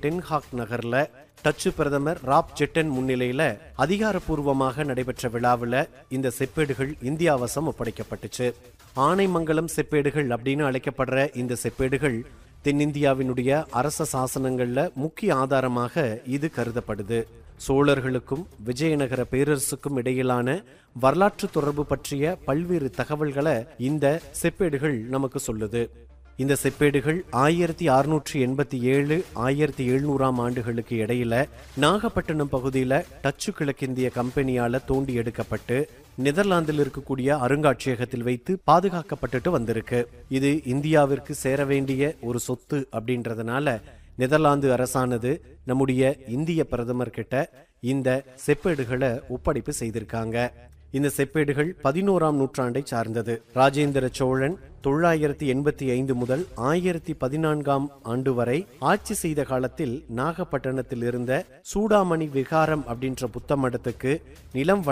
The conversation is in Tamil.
டென்ஹாக் நகர்ல டச்சு பிரதமர் ராப் ஜெட்டன் முன்னிலையில அதிகாரப்பூர்வமாக நடைபெற்ற விழாவில் இந்த செப்பேடுகள் இந்தியா வசம் ஒப்படைக்கப்பட்டுச்சு ஆனைமங்கலம் செப்பேடுகள் அப்படின்னு அழைக்கப்படுற இந்த செப்பேடுகள் தென்னிந்தியாவினுடைய அரச சாசனங்கள்ல முக்கிய ஆதாரமாக இது கருதப்படுது சோழர்களுக்கும் விஜயநகர பேரரசுக்கும் இடையிலான வரலாற்று தொடர்பு பற்றிய பல்வேறு தகவல்களை இந்த செப்பேடுகள் நமக்கு சொல்லுது இந்த செப்பேடுகள் ஆயிரத்தி அறுநூற்றி எண்பத்தி ஏழு ஆயிரத்தி எழுநூறாம் ஆண்டுகளுக்கு இடையில நாகப்பட்டினம் பகுதியில டச்சு கிழக்கிந்திய கம்பெனியால தோண்டி எடுக்கப்பட்டு நெதர்லாந்தில் இருக்கக்கூடிய அருங்காட்சியகத்தில் வைத்து பாதுகாக்கப்பட்டுட்டு வந்திருக்கு இது இந்தியாவிற்கு சேர வேண்டிய ஒரு சொத்து அப்படின்றதுனால நெதர்லாந்து அரசானது நம்முடைய இந்திய பிரதமர் கிட்ட இந்த செப்பேடுகளை ஒப்படைப்பு செய்திருக்காங்க இந்த செப்பேடுகள் பதினோராம் நூற்றாண்டை சார்ந்தது ராஜேந்திர சோழன் தொள்ளாயிரத்தி எண்பத்தி ஐந்து முதல் ஆயிரத்தி பதினான்காம் ஆண்டு வரை ஆட்சி செய்த காலத்தில் நாகப்பட்டினத்தில் இருந்த சூடாமணி விகாரம் அப்படின்ற புத்த மடத்துக்கு நிலம்